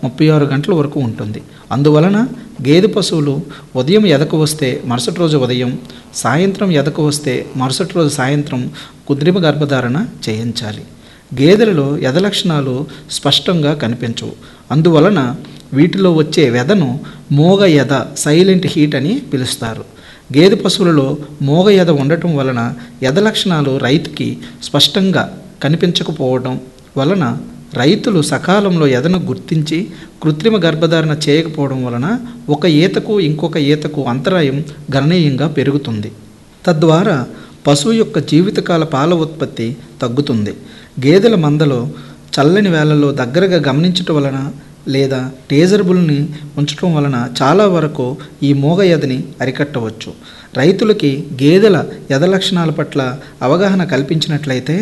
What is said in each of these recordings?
ముప్పై ఆరు గంటల వరకు ఉంటుంది అందువలన గేదె పశువులు ఉదయం ఎదకు వస్తే మరుసటి రోజు ఉదయం సాయంత్రం ఎదకు వస్తే మరుసటి రోజు సాయంత్రం కృత్రిమ గర్భధారణ చేయించాలి గేదెలలో ఎద లక్షణాలు స్పష్టంగా కనిపించవు అందువలన వీటిలో వచ్చే వెదను మోగ ఎద సైలెంట్ హీట్ అని పిలుస్తారు గేదె పశువులలో మోగ ఎద ఉండటం వలన ఎద లక్షణాలు రైతుకి స్పష్టంగా కనిపించకపోవడం వలన రైతులు సకాలంలో ఎదను గుర్తించి కృత్రిమ గర్భధారణ చేయకపోవడం వలన ఒక ఈతకు ఇంకొక ఈతకు అంతరాయం గణనీయంగా పెరుగుతుంది తద్వారా పశువు యొక్క జీవితకాల పాల ఉత్పత్తి తగ్గుతుంది గేదెల మందలో చల్లని వేళల్లో దగ్గరగా గమనించటం వలన లేదా టేజరబుల్ని ఉంచటం వలన చాలా వరకు ఈ మూగ ఎదని అరికట్టవచ్చు రైతులకి గేదెల ఎద లక్షణాల పట్ల అవగాహన కల్పించినట్లయితే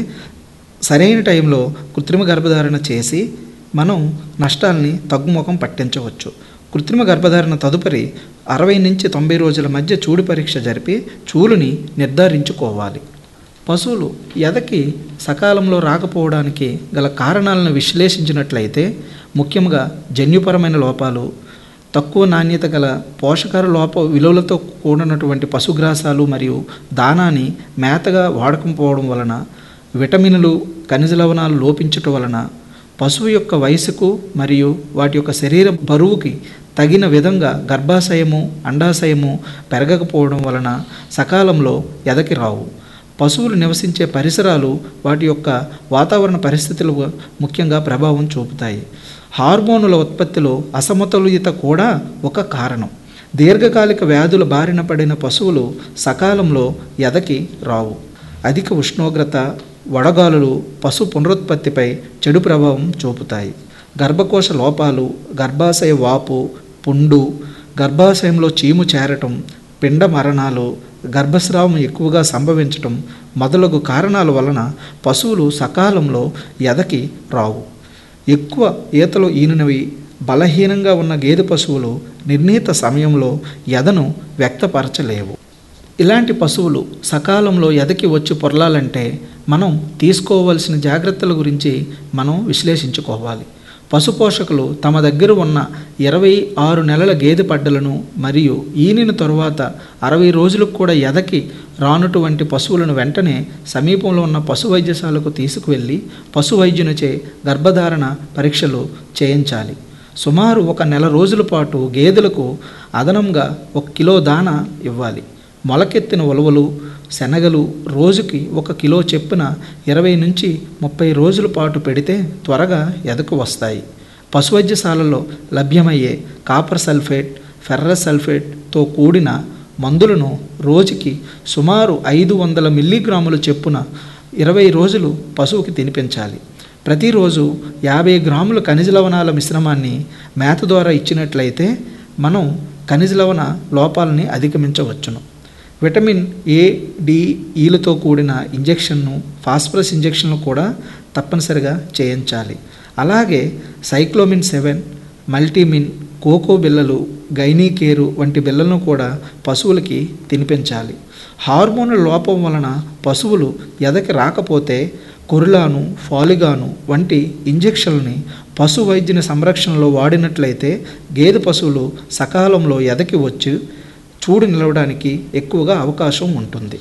సరైన టైంలో కృత్రిమ గర్భధారణ చేసి మనం నష్టాల్ని తగ్గుముఖం పట్టించవచ్చు కృత్రిమ గర్భధారణ తదుపరి అరవై నుంచి తొంభై రోజుల మధ్య చూడు పరీక్ష జరిపి చూలుని నిర్ధారించుకోవాలి పశువులు ఎదకి సకాలంలో రాకపోవడానికి గల కారణాలను విశ్లేషించినట్లయితే ముఖ్యంగా జన్యుపరమైన లోపాలు తక్కువ నాణ్యత గల పోషకాల లోప విలువలతో కూడినటువంటి పశుగ్రాసాలు మరియు దానాన్ని మేతగా వాడకపోవడం వలన విటమిన్లు ఖనిజ లవణాలు లోపించటం వలన పశువు యొక్క వయసుకు మరియు వాటి యొక్క శరీర బరువుకి తగిన విధంగా గర్భాశయము అండాశయము పెరగకపోవడం వలన సకాలంలో ఎదకి రావు పశువులు నివసించే పరిసరాలు వాటి యొక్క వాతావరణ పరిస్థితులు ముఖ్యంగా ప్రభావం చూపుతాయి హార్మోనుల ఉత్పత్తిలో అసమతుల్యత కూడా ఒక కారణం దీర్ఘకాలిక వ్యాధుల బారిన పడిన పశువులు సకాలంలో ఎదకి రావు అధిక ఉష్ణోగ్రత వడగాలులు పశు పునరుత్పత్తిపై చెడు ప్రభావం చూపుతాయి గర్భకోశ లోపాలు గర్భాశయ వాపు పుండు గర్భాశయంలో చీము చేరటం పిండ మరణాలు గర్భస్రావం ఎక్కువగా సంభవించటం మొదలగు కారణాల వలన పశువులు సకాలంలో ఎదకి రావు ఎక్కువ ఈతలు ఈనినవి బలహీనంగా ఉన్న గేదె పశువులు నిర్ణీత సమయంలో ఎదను వ్యక్తపరచలేవు ఇలాంటి పశువులు సకాలంలో ఎదకి వచ్చి పొరలాలంటే మనం తీసుకోవలసిన జాగ్రత్తల గురించి మనం విశ్లేషించుకోవాలి పశుపోషకులు తమ దగ్గర ఉన్న ఇరవై ఆరు నెలల గేదె పడ్డలను మరియు ఈనిన తరువాత అరవై రోజులకు కూడా ఎదకి రానటువంటి పశువులను వెంటనే సమీపంలో ఉన్న పశు వైద్యశాలకు తీసుకువెళ్ళి పశు వైద్యునిచే గర్భధారణ పరీక్షలు చేయించాలి సుమారు ఒక నెల రోజుల పాటు గేదెలకు అదనంగా ఒక కిలో దాన ఇవ్వాలి మొలకెత్తిన ఉలవలు శనగలు రోజుకి ఒక కిలో చెప్పున ఇరవై నుంచి ముప్పై రోజుల పాటు పెడితే త్వరగా ఎదకు వస్తాయి పశువైద్యశాలలో లభ్యమయ్యే కాపర్ సల్ఫేట్ ఫెర్రస్ సల్ఫేట్తో కూడిన మందులను రోజుకి సుమారు ఐదు వందల మిల్లీగ్రాముల చెప్పున ఇరవై రోజులు పశువుకి తినిపించాలి ప్రతిరోజు యాభై గ్రాముల ఖనిజ లవణాల మిశ్రమాన్ని మేత ద్వారా ఇచ్చినట్లయితే మనం ఖనిజ లవణ లోపాలని అధిగమించవచ్చును విటమిన్ ఏ డి ఈలతో కూడిన ఇంజెక్షన్ను ఫాస్ఫరస్ ఇంజెక్షన్లు కూడా తప్పనిసరిగా చేయించాలి అలాగే సైక్లోమిన్ సెవెన్ మల్టీమిన్ కోకో బిళ్ళలు గైనీకేరు వంటి బిళ్ళలను కూడా పశువులకి తినిపించాలి హార్మోన్ల లోపం వలన పశువులు ఎదకి రాకపోతే కొరిలాను ఫాలిగాను వంటి ఇంజెక్షన్లని పశు వైద్యుని సంరక్షణలో వాడినట్లయితే గేదె పశువులు సకాలంలో ఎదకి వచ్చి చూడు నిలవడానికి ఎక్కువగా అవకాశం ఉంటుంది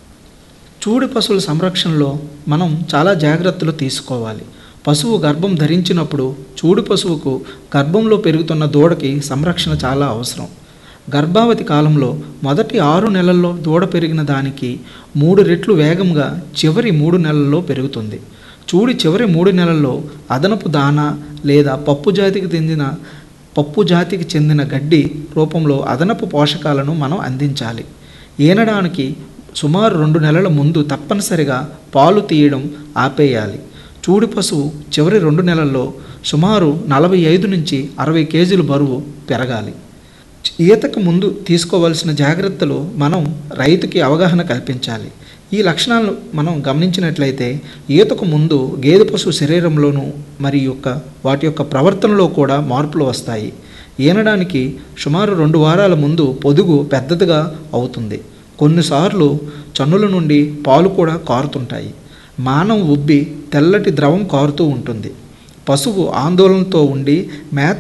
చూడు పశువుల సంరక్షణలో మనం చాలా జాగ్రత్తలు తీసుకోవాలి పశువు గర్భం ధరించినప్పుడు చూడు పశువుకు గర్భంలో పెరుగుతున్న దూడకి సంరక్షణ చాలా అవసరం గర్భావతి కాలంలో మొదటి ఆరు నెలల్లో దూడ పెరిగిన దానికి మూడు రెట్లు వేగంగా చివరి మూడు నెలల్లో పెరుగుతుంది చూడి చివరి మూడు నెలల్లో అదనపు దానా లేదా పప్పు జాతికి చెందిన పప్పు జాతికి చెందిన గడ్డి రూపంలో అదనపు పోషకాలను మనం అందించాలి ఈనడానికి సుమారు రెండు నెలల ముందు తప్పనిసరిగా పాలు తీయడం ఆపేయాలి చూడి పశువు చివరి రెండు నెలల్లో సుమారు నలభై ఐదు నుంచి అరవై కేజీల బరువు పెరగాలి ఈతకు ముందు తీసుకోవాల్సిన జాగ్రత్తలు మనం రైతుకి అవగాహన కల్పించాలి ఈ లక్షణాలను మనం గమనించినట్లయితే ఈతకు ముందు గేదె పశువు శరీరంలోనూ మరియు యొక్క వాటి యొక్క ప్రవర్తనలో కూడా మార్పులు వస్తాయి ఈనడానికి సుమారు రెండు వారాల ముందు పొదుగు పెద్దదిగా అవుతుంది కొన్నిసార్లు చన్నుల నుండి పాలు కూడా కారుతుంటాయి మానవ ఉబ్బి తెల్లటి ద్రవం కారుతూ ఉంటుంది పశువు ఆందోళనతో ఉండి మేత